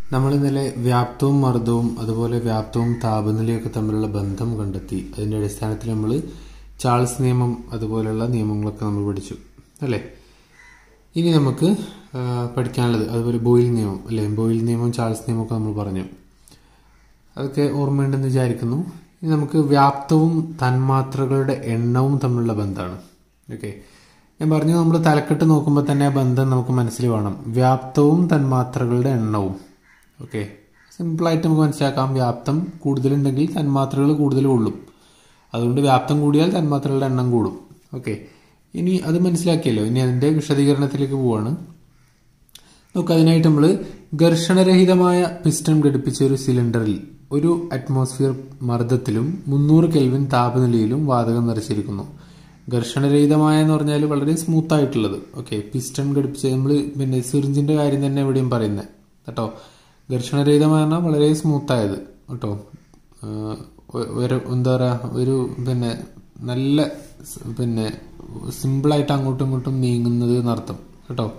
നമ്മൾ ഇന്നലെ വ്യാപ്തവും മർദ്ദവും അതുപോലെ വ്യാപ്തവും താപനിലയൊക്കെ തമ്മിലുള്ള ബന്ധം കണ്ടെത്തി അതിന്റെ അടിസ്ഥാനത്തിൽ നമ്മൾ ചാൾസ് നിയമം അതുപോലെയുള്ള നിയമങ്ങളൊക്കെ നമ്മൾ പഠിച്ചു അല്ലേ ഇനി നമുക്ക് ആ, പഠിക്കാനുള്ളത് അതുപോലെ ബോയിൽ നിയമം അല്ലേ ബോയിൽ നിയമം ചാൾസ് നിയമമൊക്കെ നമ്മൾ പറഞ്ഞു അതൊക്കെ ഓർമ്മയുണ്ടെന്ന് വിചാരിക്കുന്നു ഇനി നമുക്ക് വ്യാപ്തവും തന്മാത്രകളുടെ എണ്ണവും തമ്മിലുള്ള ബന്ധമാണ് ഓക്കെ ഞാൻ പറഞ്ഞു നമ്മൾ തലക്കെട്ട് നോക്കുമ്പോൾ തന്നെ ആ ബന്ധം നമുക്ക് മനസ്സിൽ വേണം വ്യാപ്തവും തന്മാത്രകളുടെ എണ്ണവും ഓക്കെ സിമ്പിളായിട്ട് നമുക്ക് മനസ്സിലാക്കാം വ്യാപ്തം കൂടുതലുണ്ടെങ്കിൽ തന്മാത്രകൾ കൂടുതൽ കൊള്ളും അതുകൊണ്ട് വ്യാപ്തം കൂടിയാൽ തന്മാത്രകളുടെ എണ്ണം കൂടും ഓക്കെ ഇനി അത് മനസ്സിലാക്കിയല്ലോ ഇനി അതിന്റെ വിശദീകരണത്തിലേക്ക് പോവാണ് നോക്ക് അതിനായിട്ട് നമ്മൾ ഘർഷണരഹിതമായ പിസ്റ്റൺ ഘടിപ്പിച്ച ഒരു സിലിണ്ടറിൽ ഒരു അറ്റ്മോസ്ഫിയർ മർദ്ദത്തിലും മുന്നൂറ് കെൽവിൻ താപനിലയിലും വാതകം നിറച്ചിരിക്കുന്നു ഘർഷണരഹിതമായ എന്ന് പറഞ്ഞാൽ വളരെ സ്മൂത്ത് ആയിട്ടുള്ളത് ഓക്കെ പിസ്റ്റൺ ഘടിപ്പിച്ച നമ്മൾ പിന്നെ സിറിഞ്ചിന്റെ കാര്യം തന്നെ എവിടെയും പറയുന്നത് കേട്ടോ ഘർഷണരഹിതമായ പറഞ്ഞാൽ വളരെ സ്മൂത്ത് ആയത് കേട്ടോ ആഹ് ഒ- ഒരു എന്താ പറയാ ഒരു പിന്നെ നല്ല സ് പിന്നെ സിമ്പിളായിട്ട് അങ്ങോട്ടും ഇങ്ങോട്ടും നീങ്ങുന്നത് എന്നർത്ഥം കേട്ടോ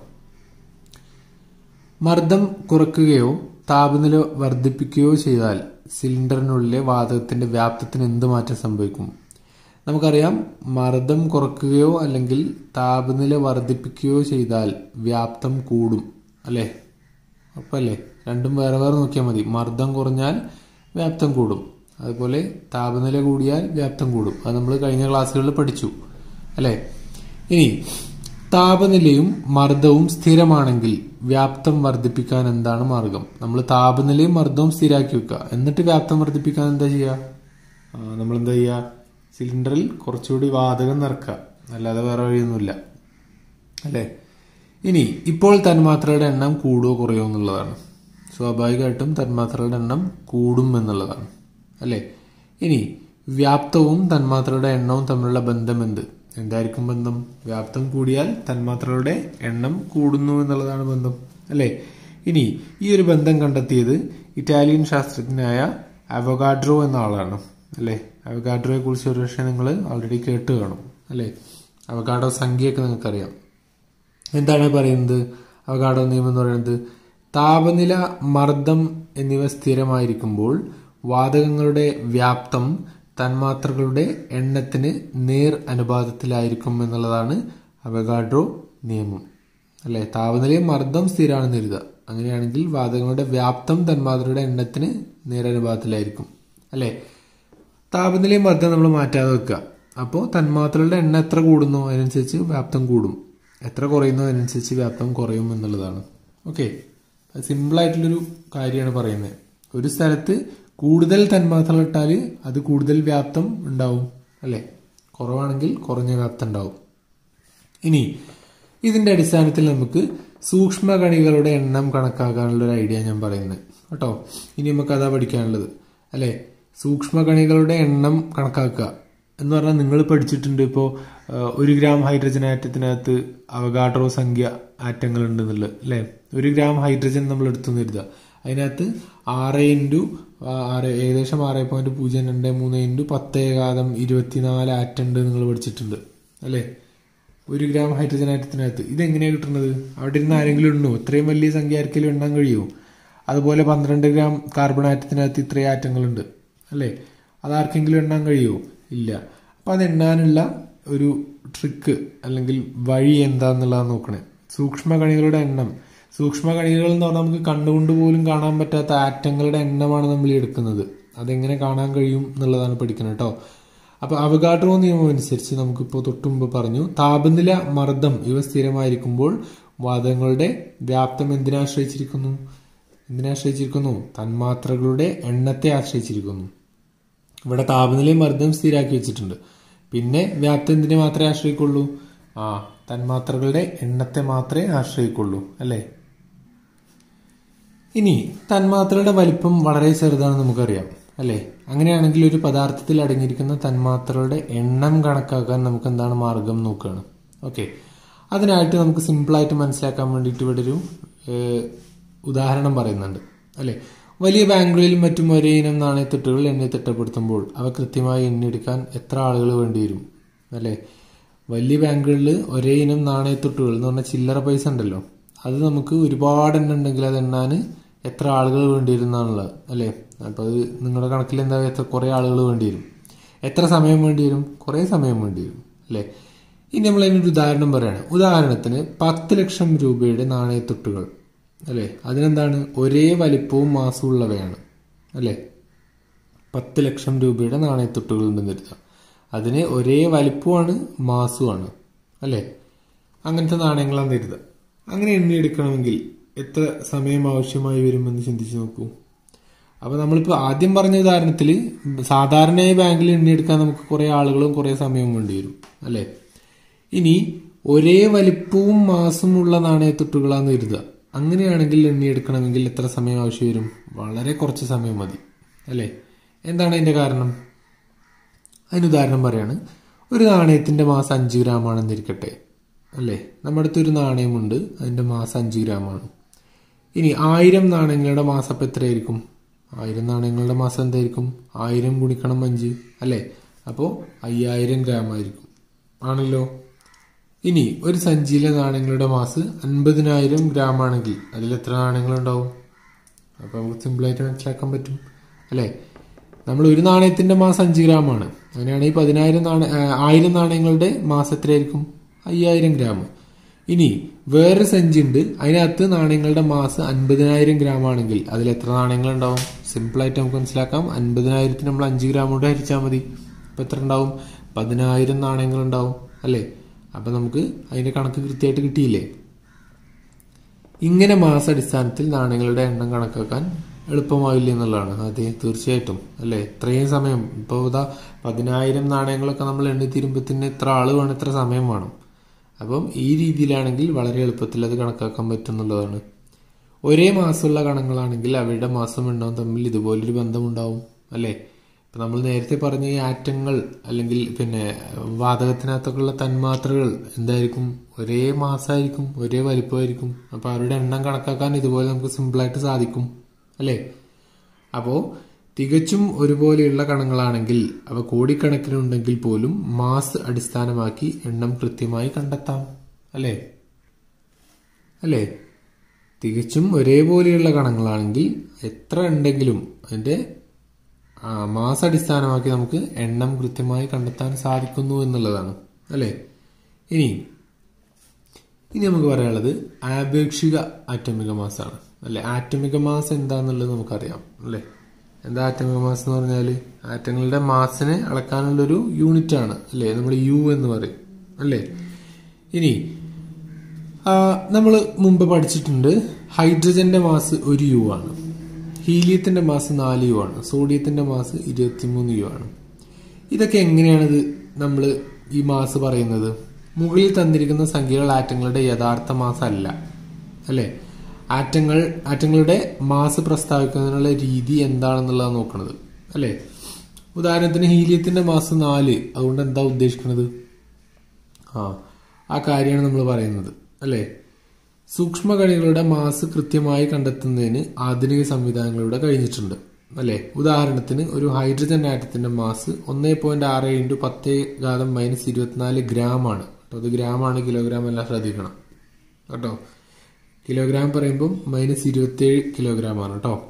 മർദ്ദം കുറയ്ക്കുകയോ താപനില വർദ്ധിപ്പിക്കുകയോ ചെയ്താൽ സിലിണ്ടറിനുള്ളിലെ വാതകത്തിന്റെ വ്യാപ്തത്തിന് എന്ത് മാറ്റം സംഭവിക്കും നമുക്കറിയാം മർദ്ദം കുറയ്ക്കുകയോ അല്ലെങ്കിൽ താപനില വർദ്ധിപ്പിക്കുകയോ ചെയ്താൽ വ്യാപ്തം കൂടും അല്ലേ ഉറപ്പല്ലേ രണ്ടും വേറെ വേറെ നോക്കിയാൽ മതി മർദ്ദം കുറഞ്ഞാൽ വ്യാപ്തം കൂടും അതുപോലെ താപനില കൂടിയാൽ വ്യാപ്തം കൂടും അത് നമ്മൾ കഴിഞ്ഞ ക്ലാസ്സുകളിൽ പഠിച്ചു അല്ലേ ഇനി താപനിലയും മർദ്ദവും സ്ഥിരമാണെങ്കിൽ വ്യാപ്തം വർദ്ധിപ്പിക്കാൻ എന്താണ് മാർഗം നമ്മൾ താപനിലയും മർദ്ദവും സ്ഥിരാക്കി വെക്കുക എന്നിട്ട് വ്യാപ്തം വർദ്ധിപ്പിക്കാൻ എന്താ ചെയ്യുക നമ്മൾ എന്താ ചെയ്യുക സിലിണ്ടറിൽ കുറച്ചുകൂടി വാതകം നിറക്കുക അല്ലാതെ വേറെ വഴിയൊന്നുമില്ല അല്ലേ ഇനി ഇപ്പോൾ തന്മാത്രയുടെ എണ്ണം കൂടുകയോ കുറയോ എന്നുള്ളതാണ് സ്വാഭാവികമായിട്ടും തന്മാത്രകളുടെ എണ്ണം കൂടും എന്നുള്ളതാണ് അല്ലേ ഇനി വ്യാപ്തവും തന്മാത്രയുടെ എണ്ണവും തമ്മിലുള്ള ബന്ധം എന്ത് എന്തായിരിക്കും ബന്ധം വ്യാപ്തം കൂടിയാൽ തന്മാത്രകളുടെ എണ്ണം കൂടുന്നു എന്നുള്ളതാണ് ബന്ധം അല്ലേ ഇനി ഈ ഒരു ബന്ധം കണ്ടെത്തിയത് ഇറ്റാലിയൻ ശാസ്ത്രജ്ഞനായ അവഗാഡ്രോ എന്ന ആളാണ് അല്ലേ അവഗാഡ്രോയെ കുറിച്ച് ഒരു പക്ഷേ നിങ്ങൾ ഓൾറെഡി കേട്ട് കാണും അല്ലേ അവഗാഡോ സംഖ്യയൊക്കെ നിങ്ങൾക്കറിയാം എന്താണ് പറയുന്നത് അവഗാഡോ നിയമം എന്ന് പറയുന്നത് താപനില മർദ്ദം എന്നിവ സ്ഥിരമായിരിക്കുമ്പോൾ വാതകങ്ങളുടെ വ്യാപ്തം തന്മാത്രകളുടെ എണ്ണത്തിന് നേർ അനുപാതത്തിലായിരിക്കും എന്നുള്ളതാണ് അവഗാഡ്രോ നിയമം അല്ലെ താപനിലയും മർദ്ദം സ്ഥിരമാണെന്ന് എഴുതുക അങ്ങനെയാണെങ്കിൽ വാതകങ്ങളുടെ വ്യാപ്തം തന്മാത്രയുടെ എണ്ണത്തിന് നേരനുപാതത്തിലായിരിക്കും അല്ലെ താപനിലയും മർദ്ദം നമ്മൾ മാറ്റാതെ വെക്കുക അപ്പോൾ തന്മാത്രകളുടെ എണ്ണ എത്ര കൂടുന്നു അതിനനുസരിച്ച് വ്യാപ്തം കൂടും എത്ര കുറയുന്നു അതിനനുസരിച്ച് വ്യാപ്തം കുറയും എന്നുള്ളതാണ് ഓക്കെ അത് സിമ്പിളായിട്ടുള്ളൊരു കാര്യമാണ് പറയുന്നത് ഒരു സ്ഥലത്ത് കൂടുതൽ തന്മാത്രകൾ ഇട്ടാൽ അത് കൂടുതൽ വ്യാപ്തം ഉണ്ടാവും അല്ലേ കുറവാണെങ്കിൽ കുറഞ്ഞ വ്യാപ്തം ഉണ്ടാവും ഇനി ഇതിന്റെ അടിസ്ഥാനത്തിൽ നമുക്ക് സൂക്ഷ്മകണികളുടെ എണ്ണം കണക്കാക്കാനുള്ള ഒരു ഐഡിയ ഞാൻ പറയുന്നത് കേട്ടോ ഇനി നമുക്ക് അതാ പഠിക്കാനുള്ളത് അല്ലെ സൂക്ഷ്മകണികളുടെ എണ്ണം കണക്കാക്കുക എന്ന് പറഞ്ഞാൽ നിങ്ങൾ പഠിച്ചിട്ടുണ്ട് ഇപ്പോൾ ഒരു ഗ്രാം ഹൈഡ്രജൻ ആറ്റത്തിനകത്ത് അവഗാഡ്രോ സംഖ്യ ആറ്റങ്ങൾ ഉണ്ടെന്നുള്ളത് അല്ലെ ഒരു ഗ്രാം ഹൈഡ്രജൻ നമ്മൾ എടുത്തു കരുതുക അതിനകത്ത് ആറ് ഇൻറ്റു ആറ് ഏകദേശം ആറ് പോയിന്റ് പൂജ്യം രണ്ട് മൂന്ന് ഇൻറ്റു പത്ത് ഏകാദം ഇരുപത്തിനാല് ആറ്റം ഉണ്ട് നിങ്ങൾ പഠിച്ചിട്ടുണ്ട് അല്ലേ ഒരു ഗ്രാം ഹൈഡ്രജൻ ആറ്റത്തിനകത്ത് ഇതെങ്ങനെയാണ് കിട്ടുന്നത് അവിടെ ഇരുന്ന് ആരെങ്കിലും ഉണ്ടോ ഇത്രയും വലിയ സംഖ്യ ആർക്കെങ്കിലും എണ്ണാൻ കഴിയുമോ അതുപോലെ പന്ത്രണ്ട് ഗ്രാം കാർബൺ ആറ്റത്തിനകത്ത് ഇത്രയും ആറ്റങ്ങളുണ്ട് അല്ലേ അത് ആർക്കെങ്കിലും എണ്ണാൻ കഴിയുമോ ഇല്ല അപ്പൊ അത് എണ്ണാനുള്ള ഒരു ട്രിക്ക് അല്ലെങ്കിൽ വഴി എന്താന്നുള്ളത് നോക്കണേ സൂക്ഷ്മകണികളുടെ എണ്ണം സൂക്ഷ്മകണികൾ എന്ന് പറഞ്ഞാൽ നമുക്ക് കണ്ടുകൊണ്ട് പോലും കാണാൻ പറ്റാത്ത ആറ്റങ്ങളുടെ എണ്ണമാണ് നമ്മൾ ഈ എടുക്കുന്നത് അതെങ്ങനെ കാണാൻ കഴിയും എന്നുള്ളതാണ് പഠിക്കുന്നത് കേട്ടോ അപ്പൊ അവഗാഡ്രോ നിയമം അനുസരിച്ച് നമുക്കിപ്പോൾ തൊട്ടുമുമ്പ് പറഞ്ഞു താപനില മർദ്ദം ഇവ സ്ഥിരമായിരിക്കുമ്പോൾ വാതകങ്ങളുടെ വ്യാപ്തം എന്തിനെ ആശ്രയിച്ചിരിക്കുന്നു എന്തിനെ ആശ്രയിച്ചിരിക്കുന്നു തന്മാത്രകളുടെ എണ്ണത്തെ ആശ്രയിച്ചിരിക്കുന്നു ഇവിടെ താപനിലയും മർദ്ദം സ്ഥിരാക്കി വെച്ചിട്ടുണ്ട് പിന്നെ വ്യാപ്തം എന്തിനെ മാത്രമേ ആശ്രയിക്കുള്ളൂ ആ തന്മാത്രകളുടെ എണ്ണത്തെ മാത്രമേ ആശ്രയിക്കുള്ളൂ അല്ലേ ഇനി തന്മാത്രയുടെ വലിപ്പം വളരെ ചെറുതാണെന്ന് നമുക്കറിയാം അല്ലേ അങ്ങനെയാണെങ്കിൽ ഒരു പദാർത്ഥത്തിൽ അടങ്ങിയിരിക്കുന്ന തന്മാത്രകളുടെ എണ്ണം കണക്കാക്കാൻ നമുക്ക് എന്താണ് മാർഗം നോക്കുകയാണ് ഓക്കെ അതിനായിട്ട് നമുക്ക് സിമ്പിളായിട്ട് മനസ്സിലാക്കാൻ വേണ്ടിയിട്ട് ഇവിടെ ഒരു ഏഹ്, ഉദാഹരണം പറയുന്നുണ്ട് അല്ലെ വലിയ ബാങ്കുകളിലും മറ്റും ഒരേ ഇനം നാണയത്തെട്ടുകൾ എണ്ണി തിട്ടപ്പെടുത്തുമ്പോൾ അവ കൃത്യമായി എണ്ണിയെടുക്കാൻ എത്ര ആളുകൾ വേണ്ടിവരും അല്ലെ വലിയ ബാങ്കുകളിൽ ഒരേ ഇനം നാണയത്തൊട്ടുകൾ എന്ന് പറഞ്ഞാൽ ചില്ലറ പൈസ ഉണ്ടല്ലോ അത് നമുക്ക് ഒരുപാട് എണ്ണം ഉണ്ടെങ്കിൽ അത് എണ്ണാൻ എത്ര ആളുകൾ വേണ്ടി വരും എന്നാണുള്ളത് അല്ലേ അപ്പോൾ അത് നിങ്ങളുടെ കണക്കിൽ എന്താ എത്ര കുറേ ആളുകൾ വേണ്ടി വരും എത്ര സമയം വേണ്ടി വരും കുറേ സമയം വേണ്ടി വരും അല്ലേ ഇനി നമ്മൾ അതിനൊരു ഉദാഹരണം പറയാണ് ഉദാഹരണത്തിന് പത്ത് ലക്ഷം രൂപയുടെ നാണയത്തൊട്ടുകൾ അല്ലേ അതിനെന്താണ് ഒരേ വലിപ്പവും മാസവും ഉള്ളവയാണ് അല്ലേ പത്ത് ലക്ഷം രൂപയുടെ നാണയത്തൊട്ടുകൾ ഉണ്ടെന്ന് കരുതാം അതിന് ഒരേ വലിപ്പമാണ് മാസവുമാണ് അല്ലേ അങ്ങനത്തെ നാണയങ്ങളാണ് കരുതുക അങ്ങനെ എണ്ണിയെടുക്കണമെങ്കിൽ എത്ര സമയം ആവശ്യമായി വരുമെന്ന് ചിന്തിച്ചു നോക്കൂ അപ്പൊ നമ്മളിപ്പോ ആദ്യം പറഞ്ഞ ഉദാഹരണത്തിൽ സാധാരണയായി ബാങ്കിൽ എണ്ണിയെടുക്കാൻ നമുക്ക് കുറെ ആളുകളും കുറെ സമയവും വേണ്ടി വരും അല്ലെ ഇനി ഒരേ വലിപ്പവും മാസമുള്ള നാണയത്തൊട്ടുകളാന്ന് കരുതുക അങ്ങനെയാണെങ്കിൽ എണ്ണിയെടുക്കണമെങ്കിൽ എത്ര സമയം ആവശ്യം വരും വളരെ കുറച്ച് സമയം മതി അല്ലേ എന്താണ് അതിന്റെ കാരണം അതിന് ഉദാഹരണം പറയാണ് ഒരു നാണയത്തിന്റെ മാസം അഞ്ച് ഗ്രാം ആണെന്നിരിക്കട്ടെ അല്ലേ നമ്മുടെ അടുത്ത് ഒരു നാണയമുണ്ട് അതിന്റെ മാസം അഞ്ച് ഗ്രാമാണ് ഇനി ആയിരം നാണയങ്ങളുടെ മാസം അപ്പം എത്രയായിരിക്കും ആയിരം നാണയങ്ങളുടെ മാസം എന്തായിരിക്കും ആയിരം ഗുണിക്കണം അഞ്ച് അല്ലേ അപ്പോൾ അയ്യായിരം ഗ്രാം ആയിരിക്കും ആണല്ലോ ഇനി ഒരു സഞ്ചിയിലെ നാണയങ്ങളുടെ മാസ് അൻപതിനായിരം ഗ്രാം ആണെങ്കിൽ അതിൽ എത്ര നാണയങ്ങളുണ്ടാവും അപ്പോൾ നമുക്ക് സിമ്പിളായിട്ട് മനസ്സിലാക്കാൻ പറ്റും അല്ലേ നമ്മൾ ഒരു നാണയത്തിന്റെ മാസം അഞ്ച് ഗ്രാം ആണ് അങ്ങനെയാണെങ്കിൽ പതിനായിരം നാണയ ആ, ആയിരം നാണയങ്ങളുടെ മാസം എത്രയായിരിക്കും അയ്യായിരം ഗ്രാം ഇനി വേറൊരു സഞ്ചി ഉണ്ട് അതിനകത്ത് നാണയങ്ങളുടെ മാസം അൻപതിനായിരം ഗ്രാം ആണെങ്കിൽ അതിൽ എത്ര നാണയങ്ങൾ ഉണ്ടാവും സിമ്പിൾ ആയിട്ട് നമുക്ക് മനസ്സിലാക്കാം അൻപതിനായിരത്തിന് നമ്മൾ അഞ്ച് ഗ്രാം കൊണ്ട് ഹരിച്ചാൽ മതി അപ്പൊ എത്ര ഉണ്ടാവും പതിനായിരം നാണയങ്ങൾ ഉണ്ടാവും അല്ലേ അപ്പൊ നമുക്ക് അതിന്റെ കണക്ക് കൃത്യമായിട്ട് കിട്ടിയില്ലേ ഇങ്ങനെ മാസാടിസ്ഥാനത്തിൽ നാണയങ്ങളുടെ എണ്ണം കണക്കാക്കാൻ എളുപ്പമാവില്ല എന്നുള്ളതാണ് അതെ തീർച്ചയായിട്ടും അല്ലേ ഇത്രയും സമയം ഇപ്പോൾ ഇതാ പതിനായിരം നാണയങ്ങളൊക്കെ നമ്മൾ എണ്ണി തീരുമ്പത്തിന് ഇത്ര ആള് വേണം ഇത്ര സമയം വേണം അപ്പം ഈ രീതിയിലാണെങ്കിൽ വളരെ എളുപ്പത്തിൽ അത് കണക്കാക്കാൻ പറ്റും എന്നുള്ളതാണ് ഒരേ മാസമുള്ള കണങ്ങളാണെങ്കിൽ അവയുടെ മാസം എണ്ണവും തമ്മിൽ ഇതുപോലൊരു ബന്ധമുണ്ടാവും അല്ലേ ഇപ്പൊ നമ്മൾ നേരത്തെ പറഞ്ഞ ഈ ആറ്റങ്ങൾ അല്ലെങ്കിൽ പിന്നെ വാതകത്തിനകത്തൊക്കെ ഉള്ള തന്മാത്രകൾ എന്തായിരിക്കും ഒരേ മാസമായിരിക്കും ഒരേ വലിപ്പമായിരിക്കും അപ്പൊ അവരുടെ എണ്ണം കണക്കാക്കാൻ ഇതുപോലെ നമുക്ക് സിമ്പിളായിട്ട് സാധിക്കും അല്ലേ അപ്പോ തികച്ചും ഒരുപോലെയുള്ള കണങ്ങളാണെങ്കിൽ അവ കോടിക്കണക്കിനുണ്ടെങ്കിൽ പോലും മാസ് അടിസ്ഥാനമാക്കി എണ്ണം കൃത്യമായി കണ്ടെത്താം അല്ലേ അല്ലേ തികച്ചും ഒരേപോലെയുള്ള കണങ്ങളാണെങ്കിൽ എത്ര ഉണ്ടെങ്കിലും അതിന്റെ ആ, മാസ അടിസ്ഥാനമാക്കി നമുക്ക് എണ്ണം കൃത്യമായി കണ്ടെത്താൻ സാധിക്കുന്നു എന്നുള്ളതാണ് അല്ലേ ഇനി ഇനി നമുക്ക് പറയാനുള്ളത് ആപേക്ഷിക ആറ്റമിക മാസാണ് അല്ലെ ആറ്റമിക മാസ് എന്താന്നുള്ളത് നമുക്കറിയാം അല്ലെ എന്താ ആറ്റമിക മാസ് എന്ന് പറഞ്ഞാൽ ആറ്റങ്ങളുടെ മാസിനെ അളക്കാനുള്ളൊരു യൂണിറ്റ് ആണ് അല്ലെ നമ്മൾ യു എന്ന് പറയും അല്ലേ ഇനി നമ്മൾ മുമ്പ് പഠിച്ചിട്ടുണ്ട് ഹൈഡ്രജന്റെ മാസ് ഒരു യു ആണ് ഹീലിയത്തിന്റെ മാസ് നാല് യു ആണ് സോഡിയത്തിന്റെ മാസ് ഇരുപത്തിമൂന്ന് യു ആണ് ഇതൊക്കെ എങ്ങനെയാണിത് നമ്മൾ ഈ മാസ് പറയുന്നത് മുകളിൽ തന്നിരിക്കുന്ന സംഖ്യകൾ ആറ്റങ്ങളുടെ യഥാർത്ഥ മാസം അല്ല അല്ലെ ആറ്റങ്ങൾ ആറ്റങ്ങളുടെ മാസ് പ്രസ്താവിക്കുന്നതിനുള്ള രീതി എന്താണെന്നുള്ളതാണ് നോക്കുന്നത് അല്ലെ ഉദാഹരണത്തിന് ഹീലിയത്തിന്റെ മാസ് നാല് അതുകൊണ്ട് എന്താ ഉദ്ദേശിക്കുന്നത് ആ ആ കാര്യമാണ് നമ്മൾ പറയുന്നത് അല്ലേ സൂക്ഷ്മകണികളുടെ മാസ് കൃത്യമായി കണ്ടെത്തുന്നതിന് ആധുനിക സംവിധാനങ്ങളിലൂടെ കഴിഞ്ഞിട്ടുണ്ട് അല്ലെ ഉദാഹരണത്തിന് ഒരു ഹൈഡ്രജൻ ആറ്റത്തിന്റെ മാസ് ഒന്നേ പോയിന്റ് ആറ് ഇൻറ്റു പത്തേ ഘാതം മൈനസ് ഇരുപത്തിനാല് ഗ്രാം ആണ് കേട്ടോ അത് ഗ്രാം ആണ് കിലോഗ്രാം എല്ലാം ശ്രദ്ധിക്കണം കേട്ടോ കിലോഗ്രാം പറയുമ്പോൾ മൈനസ് ഇരുപത്തിയേഴ് കിലോഗ്രാം ആണ് കേട്ടോ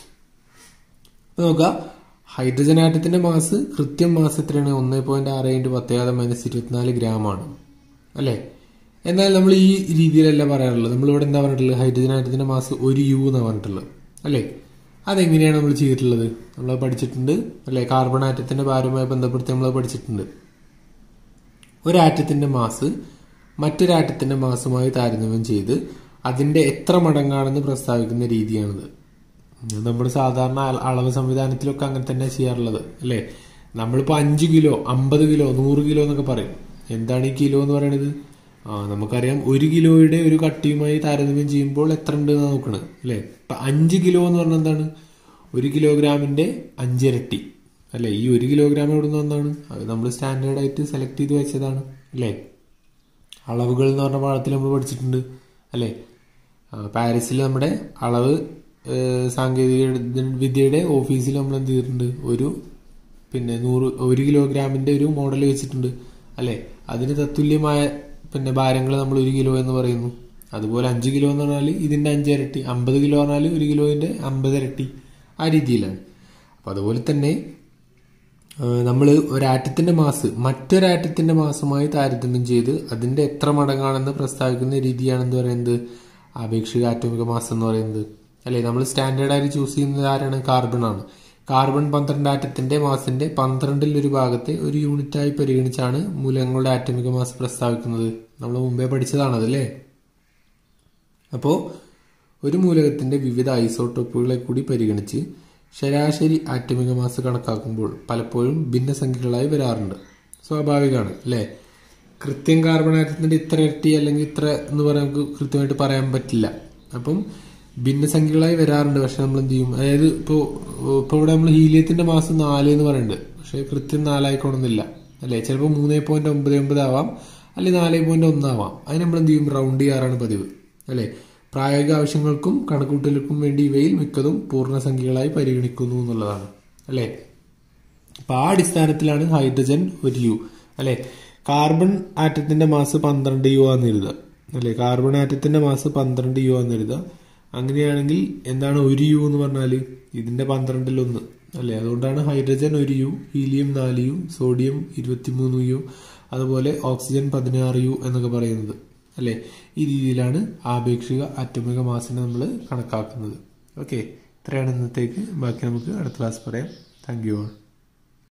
അപ്പൊ നോക്കാം ഹൈഡ്രജൻ ആറ്റത്തിന്റെ മാസ് കൃത്യം മാസ് എത്രയാണ് ഒന്നേ പോയിന്റ് ആറ് ഇൻറ്റു പത്തേകാതം മൈനസ് ഇരുപത്തിനാല് ഗ്രാം ആണ് അല്ലേ എന്നാൽ നമ്മൾ ഈ രീതിയിലല്ല പറയാറുള്ളത് നമ്മൾ ഇവിടെ എന്താ പറഞ്ഞിട്ടുള്ളത് ഹൈഡ്രജൻ ആറ്റത്തിന്റെ മാസ് ഒരു യു എന്നാണ് പറഞ്ഞിട്ടുള്ളത് അല്ലേ അതെങ്ങനെയാണ് നമ്മൾ ചെയ്തിട്ടുള്ളത് നമ്മൾ പഠിച്ചിട്ടുണ്ട് അല്ലെ കാർബൺ ആറ്റത്തിന്റെ ഭാരവുമായി ബന്ധപ്പെടുത്തി നമ്മൾ പഠിച്ചിട്ടുണ്ട് ഒരാറ്റത്തിന്റെ മാസ് മറ്റൊരാറ്റത്തിന്റെ മാസുമായി താരതമ്യം ചെയ്ത് അതിന്റെ എത്ര മടങ്ങാണെന്ന് പ്രസ്താവിക്കുന്ന രീതിയാണിത് ഇത് നമ്മുടെ സാധാരണ അള- അളവ് സംവിധാനത്തിലൊക്കെ അങ്ങനെ തന്നെ ചെയ്യാറുള്ളത് അല്ലേ നമ്മളിപ്പോ അഞ്ച് കിലോ അമ്പത് കിലോ നൂറ് കിലോ എന്നൊക്കെ പറയും എന്താണ് ഈ കിലോ എന്ന് പറയുന്നത് ആ നമുക്കറിയാം ഒരു കിലോയുടെ ഒരു കട്ടിയുമായി താരതമ്യം ചെയ്യുമ്പോൾ എത്ര ഉണ്ട് എന്ന് നോക്കണത് അല്ലേ ഇപ്പൊ അഞ്ച് കിലോ എന്ന് പറഞ്ഞാൽ എന്താണ് ഒരു കിലോഗ്രാമിന്റെ അഞ്ചിരട്ടി അല്ലെ ഈ ഒരു കിലോഗ്രാം എവിടെ നിന്ന് വന്നാണ് അത് നമ്മൾ സ്റ്റാൻഡേർഡ് ആയിട്ട് സെലക്ട് ചെയ്ത് വെച്ചതാണ് അല്ലേ അളവുകൾ എന്ന് പറഞ്ഞ പാഠത്തിൽ നമ്മൾ പഠിച്ചിട്ടുണ്ട് അല്ലേ ആ, പാരീസിൽ നമ്മുടെ അളവ് ഏഹ്, സാങ്കേതിക വിദ്യയുടെ ഓഫീസിൽ നമ്മൾ എന്ത് ചെയ്തിട്ടുണ്ട് ഒരു പിന്നെ നൂറ് ഒരു കിലോഗ്രാമിന്റെ ഒരു മോഡൽ വെച്ചിട്ടുണ്ട് അല്ലെ അതിന് തത്തുല്യമായ പിന്നെ ഭാരങ്ങൾ നമ്മൾ ഒരു കിലോ എന്ന് പറയുന്നു അതുപോലെ അഞ്ച് കിലോ എന്ന് പറഞ്ഞാൽ ഇതിന്റെ അഞ്ച് ഇരട്ടി അമ്പത് കിലോ പറഞ്ഞാൽ ഒരു കിലോന്റെ അമ്പത് ഇരട്ടി ആ രീതിയിലാണ് അപ്പൊ അതുപോലെ തന്നെ നമ്മൾ ഒരാറ്റത്തിന്റെ മാസ് മറ്റൊരാറ്റത്തിന്റെ മാസമായി താരതമ്യം ചെയ്ത് അതിന്റെ എത്ര മടങ്ങാണെന്ന് പ്രസ്താവിക്കുന്ന രീതിയാണ് എന്ത് പറയുന്നത് ആപേക്ഷിക ആറ്റോമിക മാസം എന്ന് പറയുന്നത് അല്ലെ നമ്മൾ സ്റ്റാൻഡേർഡ് ആയിട്ട് ചൂസ് ചെയ്യുന്നത് ആരാണ് കാർബൺ ആണ് കാർബൺ പന്ത്രണ്ട് ആറ്റത്തിന്റെ മാസിന്റെ പന്ത്രണ്ടിൽ ഒരു ഭാഗത്തെ ഒരു യൂണിറ്റായി പരിഗണിച്ചാണ് മൂലകങ്ങളുടെ ആറ്റോമിക മാസ് പ്രസ്താവിക്കുന്നത് നമ്മൾ മുമ്പേ പഠിച്ചതാണത് അല്ലേ അപ്പോൾ ഒരു മൂലകത്തിന്റെ വിവിധ ഐസോട്ടോപ്പുകളെ കൂടി പരിഗണിച്ച് ശരാശരി ആറ്റമിക മാസ് കണക്കാക്കുമ്പോൾ പലപ്പോഴും ഭിന്നസംഖ്യകളായി വരാറുണ്ട് സ്വാഭാവികമാണ് അല്ലേ കൃത്യം കാർബൺ ആറ്റത്തിന്റെ ഇത്ര ഇരട്ടി അല്ലെങ്കിൽ ഇത്ര എന്ന് പറയാൻ നമുക്ക് കൃത്യമായിട്ട് പറയാൻ പറ്റില്ല അപ്പം ഭിന്നസംഖ്യകളായി വരാറുണ്ട് പക്ഷെ നമ്മൾ എന്ത് ചെയ്യും അതായത് ഇപ്പോൾ ഇപ്പോൾ ഇവിടെ നമ്മൾ ഹീലിയത്തിന്റെ മാസം നാല് എന്ന് പറയുന്നുണ്ട് പക്ഷെ കൃത്യം നാലായിക്കോണമെന്നില്ല അല്ലേ ചിലപ്പോൾ മൂന്ന് പോയിന്റ് ഒമ്പത് ഒമ്പത് ആവാം അല്ലെങ്കിൽ നാല് പോയിന്റ് ഒന്നാവാം അതിന് നമ്മൾ എന്ത് ചെയ്യും റൗണ്ട് ചെയ്യാറാണ് പതിവ് അല്ലേ പ്രായോഗിക ആവശ്യങ്ങൾക്കും കണക്കൂട്ടലുകൾക്കും വേണ്ടി ഇവയിൽ മിക്കതും പൂർണ്ണസംഖ്യകളായി പരിഗണിക്കുന്നു എന്നുള്ളതാണ് അല്ലേ അപ്പൊ ആ അടിസ്ഥാനത്തിലാണ് ഹൈഡ്രജൻ ഒരു യു അല്ലെ കാർബൺ ആറ്റത്തിന്റെ മാസ് പന്ത്രണ്ട് യു ആന്ന് എഴുതുക അല്ലെ കാർബൺ ആറ്റത്തിന്റെ മാസ് പന്ത്രണ്ട് യു ആന്ന് എഴുതുക അങ്ങനെയാണെങ്കിൽ എന്താണ് ഒരു യു എന്ന് പറഞ്ഞാൽ ഇതിന്റെ പന്ത്രണ്ടിൽ ഒന്ന് അല്ലെ അതുകൊണ്ടാണ് ഹൈഡ്രജൻ ഒരു യു ഹീലിയം നാല് യു സോഡിയം ഇരുപത്തിമൂന്ന് യു അതുപോലെ ഓക്സിജൻ പതിനാറ് യു എന്നൊക്കെ പറയുന്നത് അല്ലെ ഈ രീതിയിലാണ് ആപേക്ഷിക ആറ്റോമിക മാസിനെ നമ്മൾ കണക്കാക്കുന്നത് ഓക്കെ ഇത്രയാണ് ഇന്നത്തേക്ക് ബാക്കി നമുക്ക് അടുത്ത ക്ലാസ് പറയാം താങ്ക് യു ആൾ